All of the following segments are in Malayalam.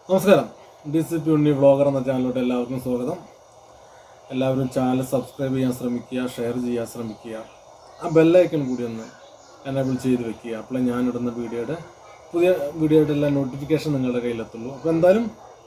നമസ്കാരം D C P Unni vlogger എന്ന ചാനലിലോട്ട് എല്ലാവർക്കും സ്വാഗതം എല്ലാവരും ചാനൽ സബ്സ്ക്രൈബ് ചെയ്യാൻ ശ്രമിക്കുക ഷെയർ ചെയ്യാൻ ശ്രമിക്കുക ആ ബെല്ലൈക്കൺ കൂടി ഒന്ന് എനേബിൾ ചെയ്ത് വെക്കുക അപ്പോഴേ ഞാനിടുന്ന വീഡിയോയുടെ പുതിയ വീഡിയോയുടെ എല്ലാ നോട്ടിഫിക്കേഷൻ നിങ്ങളുടെ കയ്യിലെത്തുള്ളൂ അപ്പോൾ എന്തായാലും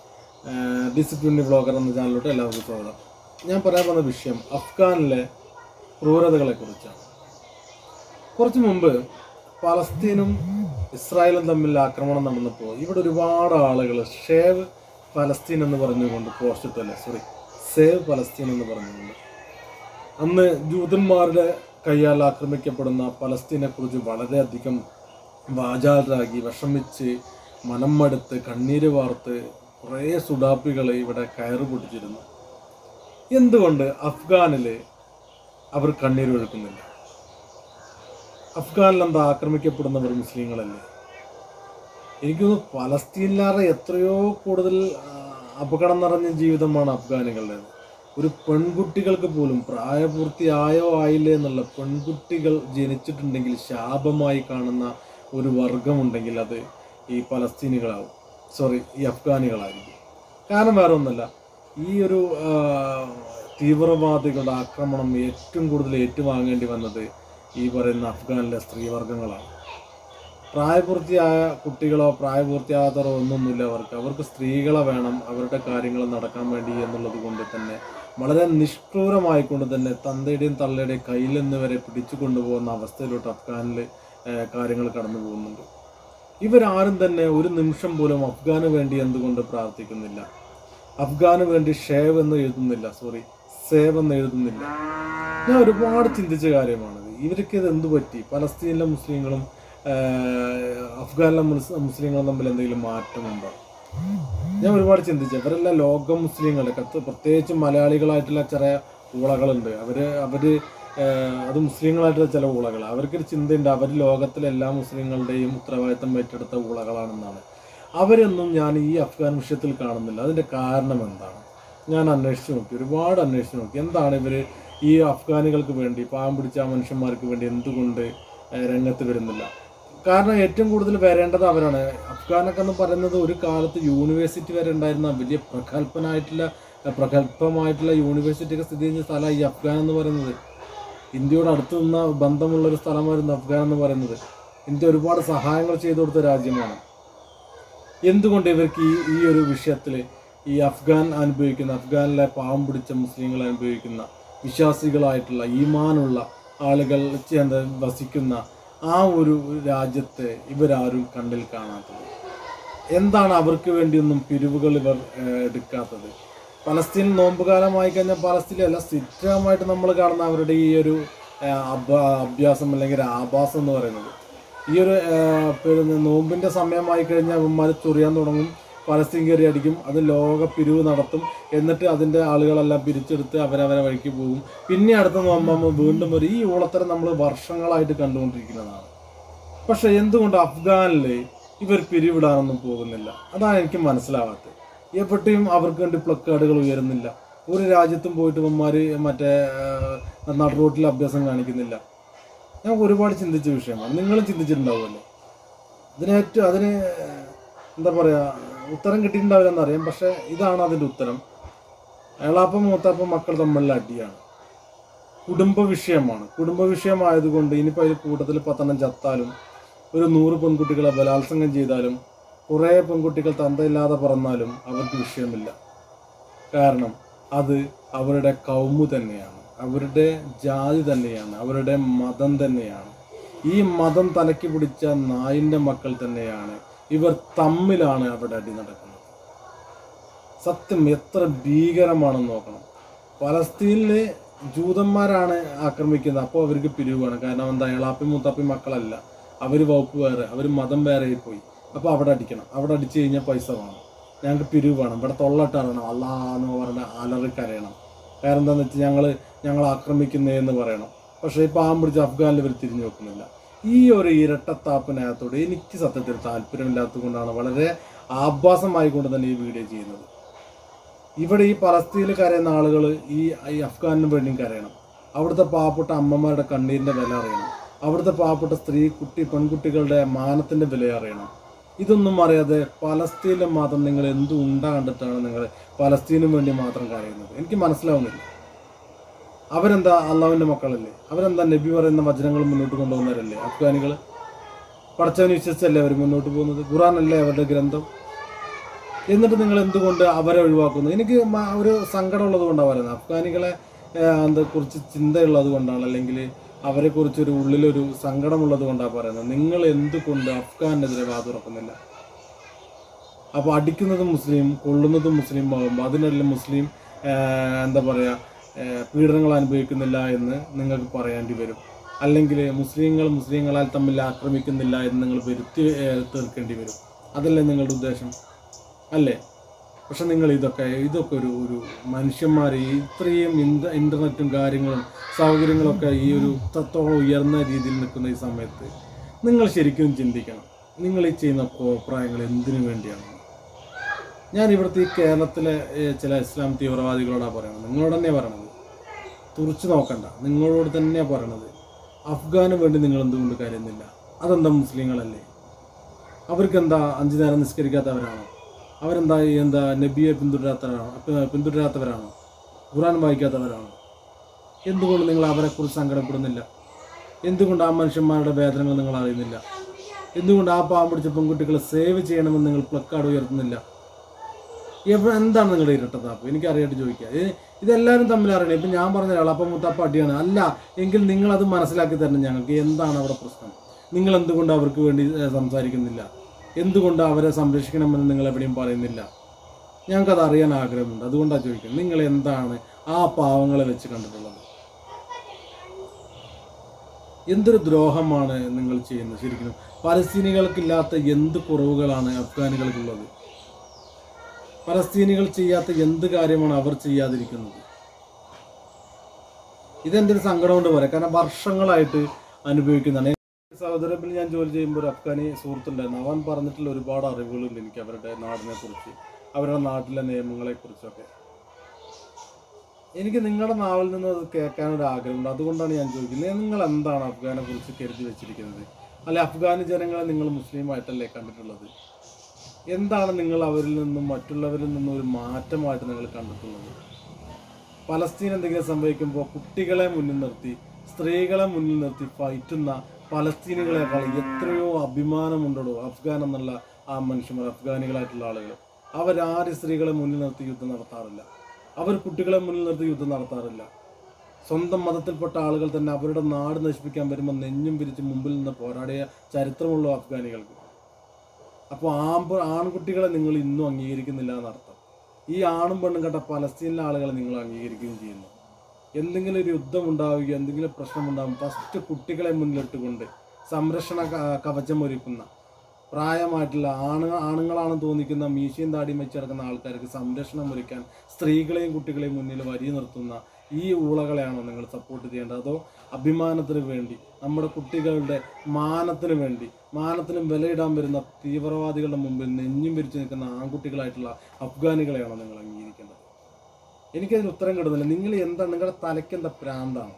D C P Unni vlogger എന്ന ചാനലിലോട്ട് എല്ലാവർക്കും സ്വാഗതം ഞാൻ പറയാൻ പോകുന്ന വിഷയം അഫ്ഗാനിലെ ക്രൂരതകളെക്കുറിച്ചാണ് കുറച്ച് മുമ്പ് പലസ്തീനും ഇസ്രായേലും തമ്മിൽ ആക്രമണം നടന്നപ്പോൾ ഇവിടെ ഒരുപാട് ആളുകൾ ഷേവ് പലസ്തീൻ എന്ന് പറഞ്ഞുകൊണ്ട് പോസ്റ്റ് ഇട്ടല്ലേ സോറി സേവ് പലസ്തീൻ എന്ന് പറഞ്ഞുകൊണ്ട് അന്ന് ജൂതന്മാരുടെ കയ്യാൽ ആക്രമിക്കപ്പെടുന്ന പലസ്തീനെ കുറിച്ച് വളരെയധികം വാചാലരാകി വിഷമിച്ച് മനം മടുത്ത് കണ്ണീര് വാർത്ത് കുറേ സുഡാപ്പികൾ ഇവിടെ കയറ് പൊട്ടിച്ചിരുന്നു എന്തുകൊണ്ട് അഫ്ഗാനിൽ അവർ കണ്ണീരൊഴുക്കുന്നില്ല അഫ്ഗാനിൽ എന്താ ആക്രമിക്കപ്പെടുന്നവർ മുസ്ലിങ്ങളല്ലേ എനിക്ക് തോന്നുന്നു പലസ്തീനിലാറെ എത്രയോ കൂടുതൽ ആ, അപകടം നിറഞ്ഞ ജീവിതമാണ് അഫ്ഗാനികളുടേത് ഒരു പെൺകുട്ടികൾക്ക് പോലും പ്രായപൂർത്തിയായോ ആയില്ലേ എന്നുള്ള പെൺകുട്ടികൾ ജനിച്ചിട്ടുണ്ടെങ്കിൽ ശാപമായി കാണുന്ന ഒരു വർഗമുണ്ടെങ്കിൽ അത് ഈ പലസ്തീനികളാവും സോറി ഈ അഫ്ഗാനികളായിരിക്കും കാരണം വേറെ ഒന്നല്ല ഈ ഒരു ആ, തീവ്രവാദികളുടെ ആക്രമണം ഏറ്റവും കൂടുതൽ ഏറ്റുവാങ്ങേണ്ടി വന്നത് ഈ പറയുന്ന അഫ്ഗാനിലെ സ്ത്രീവർഗങ്ങളാണ് പ്രായപൂർത്തിയായ കുട്ടികളോ പ്രായപൂർത്തിയാകാത്തവരോ ഒന്നൊന്നുമില്ല അവർക്ക് അവർക്ക് സ്ത്രീകളെ വേണം അവരുടെ കാര്യങ്ങൾ നടക്കാൻ വേണ്ടി എന്നുള്ളത് കൊണ്ട് തന്നെ വളരെ നിഷ്ഠൂരമായിക്കൊണ്ട് തന്നെ തന്തയുടെയും തള്ളയുടെയും കയ്യിൽ നിന്ന് വരെ പിടിച്ചു കൊണ്ടുപോകുന്ന അവസ്ഥയിലോട്ട് അഫ്ഗാനിൽ കാര്യങ്ങൾ കടന്നു പോകുന്നുണ്ട് ഇവരാരും തന്നെ ഒരു നിമിഷം പോലും അഫ്ഗാന് വേണ്ടി എന്തുകൊണ്ട് പ്രാർത്ഥിക്കുന്നില്ല അഫ്ഗാന് വേണ്ടി ഷേവ് എന്ന് എഴുതുന്നില്ല സോറി സേവ് എന്ന് എഴുതുന്നില്ല ഞാൻ ഒരുപാട് ചിന്തിച്ച കാര്യമാണിത് ഇവർക്ക് ഇത് എന്തു പറ്റി പലസ്തീനിലെ മുസ്ലിങ്ങളും ആഹ്, അഫ്ഗാനിലെ മുസ് മുസ്ലിങ്ങളും തമ്മിൽ എന്തെങ്കിലും മാറ്റമുണ്ടോ ഞാൻ ഒരുപാട് ചിന്തിച്ചു ഇവരെല്ലാം ലോക മുസ്ലിങ്ങൾ കത്ത് പ്രത്യേകിച്ച് മലയാളികളായിട്ടുള്ള ചെറിയ ഊളകളുണ്ട് അവര് അവര് ആഹ്, അത് മുസ്ലിങ്ങളായിട്ടുള്ള ചില ഊളകൾ അവർക്കൊരു ചിന്തയുണ്ട് അവർ ലോകത്തിലെ എല്ലാ മുസ്ലിങ്ങളുടെയും ഉത്തരവാദിത്തം ഏറ്റെടുത്ത ഊളകളാണെന്നാണ് അവരൊന്നും ഞാൻ ഈ അഫ്ഗാൻ വിഷയത്തിൽ കാണുന്നില്ല അതിന്റെ കാരണം എന്താണ് ഞാൻ അന്വേഷിച്ച് നോക്കി ഒരുപാട് അന്വേഷിച്ച് നോക്കി എന്താണ് ഇവർ ഈ അഫ്ഗാനികൾക്ക് വേണ്ടി പാവം പിടിച്ച ആ മനുഷ്യന്മാർക്ക് വേണ്ടി എന്തുകൊണ്ട് ഏഹ്, രംഗത്ത് വരുന്നില്ല കാരണം ഏറ്റവും കൂടുതൽ വരേണ്ടത് അവരാണ് അഫ്ഗാനൊക്കെ എന്ന് പറയുന്നത് ഒരു കാലത്ത് യൂണിവേഴ്സിറ്റി വരെ ഉണ്ടായിരുന്ന വലിയ പ്രഗത്ഭനായിട്ടുള്ള പ്രഗത്ഭമായിട്ടുള്ള യൂണിവേഴ്സിറ്റി ഒക്കെ സ്ഥിതി ചെയ്യുന്ന സ്ഥലമാണ് ഈ അഫ്ഗാൻ എന്ന് പറയുന്നത് ഇന്ത്യയോട് അടുത്ത് നിന്ന ബന്ധമുള്ള ഒരു സ്ഥലമായിരുന്നു അഫ്ഗാൻ എന്ന് പറയുന്നത് ഇന്ത്യ ഒരുപാട് സഹായങ്ങൾ ചെയ്തു കൊടുത്ത രാജ്യമാണ് എന്തുകൊണ്ട് ഇവർക്ക് ഈ ഈ ഒരു വിഷയത്തിൽ ഈ അഫ്ഗാൻ അനുഭവിക്കുന്ന അഫ്ഗാനിലെ പാവം പിടിച്ച മുസ്ലിങ്ങൾ അനുഭവിക്കുന്ന വിശ്വാസികളായിട്ടുള്ള ഈമാനുള്ള ആളുകൾ ചെ- എന്താ വസിക്കുന്ന ആ ഒരു രാജ്യത്തെ ഇവരാരും കണ്ണിൽ കാണാത്തത് എന്താണ് അവർക്ക് വേണ്ടിയൊന്നും പിരിവുകൾ ഇവർ ഏഹ്, എടുക്കാത്തത് പലസ്തീൻ നോമ്പുകാലമായി കഴിഞ്ഞാൽ പലസ്തീനിലല്ല സ്ഥിരമായിട്ട് നമ്മൾ കാണുന്ന അവരുടെ ഈ ഒരു ഏഹ്, അഭ- അഭ്യാസം അല്ലെങ്കിൽ ആഭാസം എന്ന് പറയുന്നത് ഈ ഒരു ഏഹ്, പിന്നെ നോമ്പിന്റെ സമയമായി കഴിഞ്ഞാൽ അവന്മാർ ചൊറിയാൻ തുടങ്ങും പലസ്തീൻ കയറി അടിക്കും അത് ലോക പിരിവ് നടത്തും എന്നിട്ട് അതിന്റെ ആളുകളെല്ലാം പിരിച്ചെടുത്ത് അവരവരെ വഴിക്ക് പോകും പിന്നെ അടുത്ത നോമ്പാകുമ്പോൾ വീണ്ടും ഒരു ഈ ഊളത്തരം നമ്മൾ വർഷങ്ങളായിട്ട് കണ്ടുകൊണ്ടിരിക്കുന്നതാണ് പക്ഷെ എന്തുകൊണ്ട് അഫ്ഗാനിൽ ഇവർ പിരിവിടാനൊന്നും പോകുന്നില്ല അതാണ് എനിക്ക് മനസ്സിലാവാത്തത് എപ്പോഴും അവർക്ക് വേണ്ടി പ്ലക്കാർഡുകൾ ഉയരുന്നില്ല ഒരു രാജ്യത്തും പോയിട്ട് ഇവന്മാര് മറ്റേ നട റോട്ടിൽ അഭ്യാസം കാണിക്കുന്നില്ല ഞാൻ ഒരുപാട് ചിന്തിച്ച വിഷയമാണ് നിങ്ങളും ചിന്തിച്ചിട്ടുണ്ടാവുമല്ലോ ഇതിനേറ്റവും അതിന് എന്താ പറയാ ഉത്തരം കിട്ടിയിട്ടുണ്ടാവില്ല എന്നറിയാം പക്ഷെ ഇതാണ് അതിന്റെ ഉത്തരം എളാപ്പം മൂത്താപ്പം മക്കൾ തമ്മിലുള്ള അടിയാണ് കുടുംബ വിഷയമാണ് കുടുംബ വിഷയമായതുകൊണ്ട് ഇനിയിപ്പോൾ അതിൽ കൂട്ടത്തിൽ പത്തെണ്ണം ചത്താലും ഒരു നൂറ് പെൺകുട്ടികളെ ബലാത്സംഗം ചെയ്താലും കുറേ പെൺകുട്ടികൾ തന്തയില്ലാതെ പറന്നാലും അവർക്ക് വിഷയമില്ല കാരണം അത് അവരുടെ കൗമു തന്നെയാണ് അവരുടെ ജാതി തന്നെയാണ് അവരുടെ മതം തന്നെയാണ് ഈ മതം തലയ്ക്ക് പിടിച്ച നായിൻ്റെ മക്കൾ തന്നെയാണ് ഇവർ തമ്മിലാണ് അവിടെ അടി നടക്കുന്നത് സത്യം എത്ര ഭീകരമാണെന്ന് നോക്കണം പലസ്തീനില് ജൂതന്മാരാണ് ആക്രമിക്കുന്നത് അപ്പോൾ അവർക്ക് പിരിവാണ് കാരണം എന്താ എളാപ്പി മൂത്താപ്പി മക്കളല്ല അവർ വകുപ്പ് വേറെ അവർ മതം വേറെ പോയി അപ്പോൾ അവിടെ അടിക്കണം അവിടെ അടിച്ചു കഴിഞ്ഞാൽ പൈസ വേണം ഞങ്ങൾക്ക് പിരിവ് വേണം ഇവിടെ തൊള്ളട്ടറിയണം അല്ലാ എന്ന് പറഞ്ഞ അലറി കരയണം കാരണം എന്താണെന്ന് വെച്ചാൽ ഞങ്ങൾ ഞങ്ങൾ ആക്രമിക്കുന്നേ എന്ന് പറയണം പക്ഷേ ഈ പാവം പിടിച്ച് അഫ്ഗാനിൽ ഇവർ തിരിഞ്ഞു നോക്കുന്നില്ല ഈ ഒരു ഇരട്ടത്താപ്പിനകത്തോട് എനിക്ക് സത്യത്തിൽ താല്പര്യമില്ലാത്തത് കൊണ്ടാണ് വളരെ ആഭാസമായിക്കൊണ്ട് തന്നെ ഈ വീഡിയോ ചെയ്യുന്നത് ഇവിടെ ഈ പലസ്തീനിൽ കരയുന്ന ആളുകൾ ഈ ഈ അഫ്ഗാനിന് വേണ്ടിയും കരയണം അവിടുത്തെ പാവപ്പെട്ട അമ്മമാരുടെ കണ്ണീരിന്റെ വില അറിയണം അവിടുത്തെ പാവപ്പെട്ട സ്ത്രീ കുട്ടി പെൺകുട്ടികളുടെ മാനത്തിന്റെ വില അറിയണം ഇതൊന്നും അറിയാതെ പലസ്തീനിൽ മാത്രം നിങ്ങൾ എന്ത് ഉണ്ട കണ്ടിട്ടാണ് നിങ്ങൾ പലസ്തീനും വേണ്ടി മാത്രം കരയുന്നത് എനിക്ക് മനസ്സിലാവുന്നില്ല അവരെന്താ അള്ളാഹുവിൻ്റെ മക്കളല്ലേ അവരെന്താ നബി പറയുന്ന വചനങ്ങൾ മുന്നോട്ട് കൊണ്ടുപോകുന്നവരല്ലേ അഫ്ഗാനികൾ പടച്ചവനെ വിശ്വസിച്ചല്ലേ അവർ മുന്നോട്ട് പോകുന്നത് ഖുറാനല്ലേ അവരുടെ ഗ്രന്ഥം എന്നിട്ട് നിങ്ങൾ എന്തുകൊണ്ട് അവരെ ഒഴിവാക്കുന്നു എനിക്ക് മ- ഒരു സങ്കടമുള്ളത് കൊണ്ടാണ് പറയുന്നത് അഫ്ഗാനികളെ ഏഹ്, എന്താ കുറിച്ച് ചിന്തയുള്ളത് കൊണ്ടാണ് അല്ലെങ്കിൽ അവരെ കുറിച്ച് ഒരു ഉള്ളിലൊരു സങ്കടമുള്ളത് കൊണ്ടാണ് പറയുന്നത് നിങ്ങൾ എന്തുകൊണ്ട് അഫ്ഗാനെതിരെ വാതുറക്കുന്നില്ല അപ്പോൾ അടിക്കുന്നതും മുസ്ലിം കൊള്ളുന്നതും മുസ്ലിം ആകുമ്പോൾ അതിനിടയിൽ മുസ്ലിം ഏഹ്, എന്താ പറയുക ഏഹ്, പീഡനങ്ങൾ അനുഭവിക്കുന്നില്ല എന്ന് നിങ്ങൾക്ക് പറയേണ്ടി വരും അല്ലെങ്കിൽ മുസ്ലിങ്ങൾ മുസ്ലിങ്ങളാൽ തമ്മിൽ ആക്രമിക്കുന്നില്ല എന്ന് നിങ്ങൾ വരുത്തി ഏഹ്, തീർക്കേണ്ടി വരും അതല്ലേ നിങ്ങളുടെ ഉദ്ദേശം അല്ലേ പക്ഷെ നിങ്ങൾ ഇതൊക്കെ ഇതൊക്കെ ഒരു ഒരു മനുഷ്യന്മാർ ഇത്രയും ഇന്റ ഇൻ്റർനെറ്റും കാര്യങ്ങളും സൗകര്യങ്ങളൊക്കെ ഈ ഒരു ഇത്രത്തോളം ഉയർന്ന രീതിയിൽ നിൽക്കുന്ന ഈ സമയത്ത് നിങ്ങൾ ശരിക്കും ചിന്തിക്കണം നിങ്ങൾ ഈ ചെയ്യുന്ന കോപ്രായങ്ങൾ എന്തിനു വേണ്ടിയാണ് ഞാൻ ഇവിടുത്തെ ഈ കേരളത്തിലെ ഏഹ്, ചില ഇസ്ലാം തീവ്രവാദികളോടാണ് പറയുന്നത് നിങ്ങളോട് തന്നെയാണ് പറയണത് തുറച്ചു നോക്കണ്ട നിങ്ങളോട് തന്നെയാണ് പറയണത് അഫ്ഗാന് വേണ്ടി നിങ്ങൾ എന്തുകൊണ്ട് കരുതുന്നില്ല അതെന്താ മുസ്ലിങ്ങളല്ലേ അവർക്ക് എന്താ അഞ്ചു നേരം നിസ്കരിക്കാത്തവരാണോ അവരെന്താ ഈ എന്താ നബിയെ പിന്തുടരാത്തവരാണോ പി- പിന്തുടരാത്തവരാണോ ഖുറാൻ വായിക്കാത്തവരാണോ എന്തുകൊണ്ട് നിങ്ങൾ അവരെക്കുറിച്ച് സങ്കടപ്പെടുന്നില്ല എന്തുകൊണ്ട് ആ മനുഷ്യന്മാരുടെ വേദനകൾ നിങ്ങൾ അറിയുന്നില്ല എന്തുകൊണ്ട് ആ പാവം പിടിച്ച പെൺകുട്ടികളെ സേവ് ചെയ്യണമെന്ന് നിങ്ങൾ പ്ലക്കാർഡ് ഉയർത്തുന്നില്ല എവിടെ എന്താണ് നിങ്ങളുടെ ഇരട്ടത്താപ്പ് എനിക്ക് അറിയായിട്ട് ചോദിക്കുക ഇത് ഇതെല്ലാവരും തമ്മിൽ അറിയണം ഇപ്പം ഞാൻ പറഞ്ഞ അപ്പം മുത്തപ്പ അടിയാണ് അല്ല എങ്കിൽ നിങ്ങൾ അത് മനസ്സിലാക്കി തരണം ഞങ്ങൾക്ക് എന്താണ് അവിടെ പ്രശ്നം നിങ്ങൾ എന്തുകൊണ്ട് അവർക്ക് വേണ്ടി ഏഹ്, സംസാരിക്കുന്നില്ല എന്തുകൊണ്ട് അവരെ സംരക്ഷിക്കണമെന്ന് നിങ്ങൾ എവിടെയും പറയുന്നില്ല ഞങ്ങൾക്കത് അറിയാൻ ആഗ്രഹമുണ്ട് അതുകൊണ്ടാണ് ചോദിക്കുന്നത് നിങ്ങൾ എന്താണ് ആ പാവങ്ങളെ വെച്ച് കണ്ടിട്ടുള്ളത് എന്തൊരു ദ്രോഹമാണ് നിങ്ങൾ ചെയ്യുന്നത് ശരിക്കും പലസ്തീനികൾക്കില്ലാത്ത എന്ത് കുറവുകളാണ് അഫ്ഗാനികൾക്കുള്ളത് പലസ്തീനികൾ ചെയ്യാത്ത എന്ത് കാര്യമാണ് അവർ ചെയ്യാതിരിക്കുന്നത് ഇതെൻ്റെ ഒരു സങ്കടം കൊണ്ട് പറയാം കാരണം വർഷങ്ങളായിട്ട് അനുഭവിക്കുന്നതാണ് സൗദി അറേബ്യയിൽ ഞാൻ ജോലി ചെയ്യുമ്പോൾ ഒരു അഫ്ഗാനി സുഹൃത്തുണ്ടായിരുന്നു അവൻ പറഞ്ഞിട്ടുള്ള ഒരുപാട് അറിവുകളുണ്ട് എനിക്ക് അവരുടെ നാടിനെ കുറിച്ച് അവരുടെ നാട്ടിലെ നിയമങ്ങളെ കുറിച്ചൊക്കെ എനിക്ക് നിങ്ങളുടെ നാവിൽ നിന്ന് അത് കേൾക്കാൻ ഒരു ആഗ്രഹമുണ്ട് അതുകൊണ്ടാണ് ഞാൻ ചോദിക്കുന്നത് നിങ്ങൾ എന്താണ് അഫ്ഗാനെ കുറിച്ച് കരുതി വെച്ചിരിക്കുന്നത് അല്ലെ അഫ്ഗാനി ജനങ്ങളെ നിങ്ങൾ മുസ്ലിമായിട്ടല്ലേ കണ്ടിട്ടുള്ളത് എന്താണ് നിങ്ങൾ അവരിൽ നിന്നും മറ്റുള്ളവരിൽ നിന്നും ഒരു മാറ്റമായിട്ട് നിങ്ങൾ കണ്ടിട്ടുള്ളത് പലസ്തീൻ എന്തെങ്കിലും സംഭവിക്കുമ്പോൾ കുട്ടികളെ മുന്നിൽ നിർത്തി സ്ത്രീകളെ മുന്നിൽ നിർത്തി ഫൈറ്റുന്ന പലസ്തീനികളെക്കാൾ എത്രയോ അഭിമാനമുണ്ടോ അഫ്ഗാൻ എന്നുള്ള ആ മനുഷ്യന്മാർ അഫ്ഗാനികളായിട്ടുള്ള ആളുകൾ അവരാര് സ്ത്രീകളെ മുന്നിൽ നിർത്തി യുദ്ധം നടത്താറില്ല അവർ കുട്ടികളെ മുന്നിൽ നിർത്തി യുദ്ധം നടത്താറില്ല സ്വന്തം മതത്തിൽപ്പെട്ട ആളുകൾ തന്നെ അവരുടെ നാട് നശിപ്പിക്കാൻ വരുമ്പോൾ നെഞ്ഞും പിരിച്ച് മുമ്പിൽ നിന്ന് പോരാടിയ ചരിത്രമുള്ള അഫ്ഗാനികൾക്ക് അപ്പോൾ ആമ്പ് ആൺകുട്ടികളെ നിങ്ങൾ ഇന്നും അംഗീകരിക്കുന്നില്ല എന്നർത്ഥം ഈ ആണും പെണ്ണും കണ്ട പലസ്തീനിലെ ആളുകളെ നിങ്ങൾ അംഗീകരിക്കുകയും ചെയ്യുന്നു എന്തെങ്കിലും ഒരു യുദ്ധം ഉണ്ടാവുകയോ എന്തെങ്കിലും പ്രശ്നം ഉണ്ടാകും ഫസ്റ്റ് കുട്ടികളെ മുന്നിലിട്ടുകൊണ്ട് സംരക്ഷണ ക- കവചം ഒരുക്കുന്ന പ്രായമായിട്ടുള്ള ആണ് ആണുങ്ങളാണെന്ന് തോന്നിക്കുന്ന മീശയും താടിയും വെച്ച് കിടക്കുന്ന ആൾക്കാർക്ക് സംരക്ഷണം ഒരുക്കാൻ സ്ത്രീകളെയും കുട്ടികളെയും മുന്നിൽ വരി നിർത്തുന്ന ഈ ഊളകളെയാണോ നിങ്ങൾ സപ്പോർട്ട് ചെയ്യേണ്ടത് അതോ അഭിമാനത്തിന് വേണ്ടി നമ്മുടെ കുട്ടികളുടെ മാനത്തിന് വേണ്ടി മാനത്തിനും വിലയിടാൻ വരുന്ന തീവ്രവാദികളുടെ മുമ്പിൽ നെഞ്ഞും വിരിച്ചു നിൽക്കുന്ന ആൺകുട്ടികളായിട്ടുള്ള അഫ്ഗാനികളെയാണോ നിങ്ങൾ അംഗീകരിക്കേണ്ടത് എനിക്കതിന് ഉത്തരം കിട്ടുന്നില്ല നിങ്ങൾ എന്താണ് നിങ്ങളുടെ തലയ്ക്ക് എന്താ പ്രാന്താണ്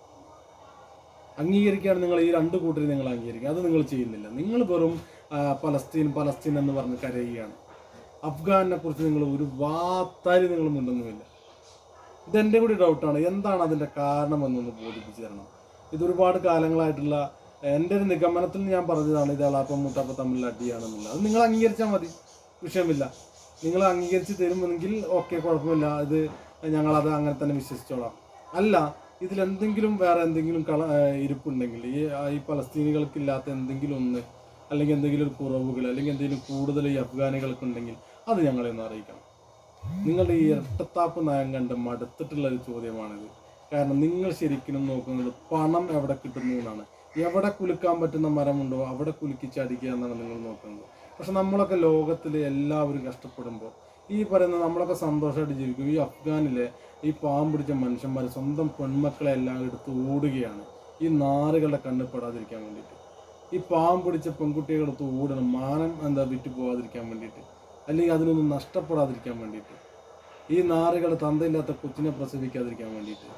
അംഗീകരിക്കുകയാണ് നിങ്ങൾ ഈ രണ്ട് കൂട്ടരും നിങ്ങൾ അംഗീകരിക്കുക അത് നിങ്ങൾ ചെയ്യുന്നില്ല നിങ്ങൾ വെറും ആ, പലസ്തീൻ പലസ്തീൻ എന്ന് പറഞ്ഞ് കരയുകയാണ് അഫ്ഗാനിനെ കുറിച്ച് നിങ്ങൾ ഒരു വാത്താരി നിങ്ങൾ മിണ്ടുന്നുമില്ല ഇതെൻ്റെ കൂടി ഡൗട്ടാണ് എന്താണ് അതിൻ്റെ കാരണമെന്നൊന്ന് ബോധിപ്പിച്ചു തരണം ഇത് ഒരുപാട് കാലങ്ങളായിട്ടുള്ള എൻ്റെ ഒരു നിഗമനത്തിൽ ഞാൻ പറഞ്ഞതാണ് ഇത് അളാപ്പം മുട്ടപ്പം തമ്മിൽ അടിയാണെന്നുള്ളത് അത് നിങ്ങൾ അംഗീകരിച്ചാൽ മതി വിഷയമില്ല നിങ്ങൾ അംഗീകരിച്ച് തരുമെങ്കിൽ ഓക്കെ കുഴപ്പമില്ല ഇത് ഞങ്ങളത് അങ്ങനെ തന്നെ വിശ്വസിച്ചോളാം അല്ല ഇതിൽ എന്തെങ്കിലും വേറെ എന്തെങ്കിലും കള ഏഹ് ഇരിപ്പുണ്ടെങ്കിൽ ഈ ഈ പലസ്തീനികൾക്കില്ലാത്ത എന്തെങ്കിലും ഒന്ന് അല്ലെങ്കിൽ എന്തെങ്കിലും ഒരു കുറവുകൾ അല്ലെങ്കിൽ എന്തെങ്കിലും കൂടുതൽ ഈ അഫ്ഗാനികൾക്കുണ്ടെങ്കിൽ അത് ഞങ്ങളെ ഒന്ന് അറിയിക്കണം നിങ്ങളുടെ ഈ ഇരട്ടത്താപ്പ് നയം കണ്ട് മടുത്തിട്ടുള്ള ഒരു ചോദ്യമാണിത് കാരണം നിങ്ങൾ ശരിക്കും നോക്കുന്നത് പണം എവിടെ കിട്ടുന്നു എന്നാണ് എവിടെ കുലുക്കാൻ പറ്റുന്ന മരമുണ്ടോ അവിടെ കുലുക്കിച്ച് അടിക്കുക എന്നാണ് നിങ്ങൾ നോക്കുന്നത് പക്ഷെ നമ്മളൊക്കെ ലോകത്തിൽ എല്ലാവരും കഷ്ടപ്പെടുമ്പോൾ ഈ പറയുന്ന നമ്മളൊക്കെ സന്തോഷമായിട്ട് ജീവിക്കും ഈ അഫ്ഗാനിലെ ഈ പാവം പിടിച്ച മനുഷ്യന്മാർ സ്വന്തം പെൺമക്കളെ എല്ലാം എടുത്ത് ഓടുകയാണ് ഈ നാറുകളുടെ കണ്ണ് പെടാതിരിക്കാൻ വേണ്ടിയിട്ട് ഈ പാവം പിടിച്ച പെൺകുട്ടികളെടുത്ത് ഓടണം മാനം എന്താ വിറ്റ് പോകാതിരിക്കാൻ വേണ്ടിയിട്ട് അല്ലെങ്കിൽ അതിനൊന്നും നഷ്ടപ്പെടാതിരിക്കാൻ വേണ്ടിയിട്ട് ഈ നാറുകൾ തന്തയില്ലാത്ത കൊച്ചിനെ പ്രസവിക്കാതിരിക്കാൻ വേണ്ടിയിട്ട്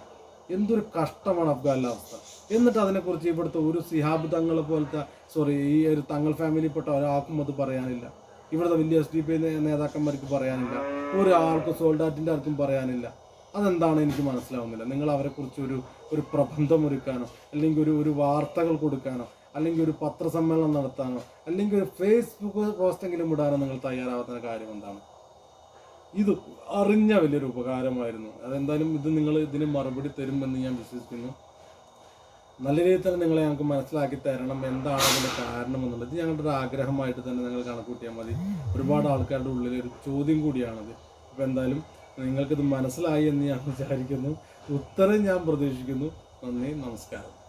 എന്തൊരു കഷ്ടമാണ് അഫ്ഗാനിലെ അവസ്ഥ എന്നിട്ട് അതിനെക്കുറിച്ച് ഇവിടുത്തെ ഒരു സിഹാബ് തങ്ങളെ പോലത്തെ സോറി ഈ ഒരു തങ്ങൾ ഫാമിലിയിൽപ്പെട്ട ഒരാൾക്കും അത് പറയാനില്ല ഇവിടുത്തെ വലിയ എസ് ഡി പി നേതാക്കന്മാർക്ക് പറയാനില്ല ഒരാൾക്കും സോൾഡാറ്റിൻ്റെ ആർക്കും പറയാനില്ല അതെന്താണ് എനിക്ക് മനസ്സിലാവുന്നില്ല നിങ്ങൾ അവരെക്കുറിച്ച് ഒരു ഒരു പ്രബന്ധം ഒരുക്കാനോ അല്ലെങ്കിൽ ഒരു ഒരു വാർത്തകൾ കൊടുക്കാനോ അല്ലെങ്കിൽ ഒരു പത്രസമ്മേളനം നടത്താനോ അല്ലെങ്കിൽ ഒരു ഫേസ്ബുക്ക് പോസ്റ്റെങ്കിലും ഇടാനോ നിങ്ങൾ തയ്യാറാവാത്ത കാര്യം എന്താണ് ഇത് അറിഞ്ഞ വലിയൊരു ഉപകാരമായിരുന്നു അതെന്തായാലും ഇത് നിങ്ങൾ ഇതിന് മറുപടി തരുമെന്ന് ഞാൻ വിശ്വസിക്കുന്നു നല്ല രീതിയിൽ തന്നെ നിങ്ങളെ ഞങ്ങൾക്ക് മനസ്സിലാക്കി തരണം എന്താണ് അതിൻ്റെ കാരണം എന്നുള്ളത് ഇത് ഞങ്ങളുടെ ഒരു ആഗ്രഹമായിട്ട് തന്നെ നിങ്ങൾ കണക്കൂട്ടിയാൽ മതി ഒരുപാട് ആൾക്കാരുടെ ഉള്ളിൽ ഒരു ചോദ്യം കൂടിയാണത് അപ്പോൾ എന്തായാലും നിങ്ങൾക്കിത് മനസ്സിലായി എന്ന് ഞാൻ വിചാരിക്കുന്നു ഉത്തരം ഞാൻ പ്രതീക്ഷിക്കുന്നു നന്ദി നമസ്കാരം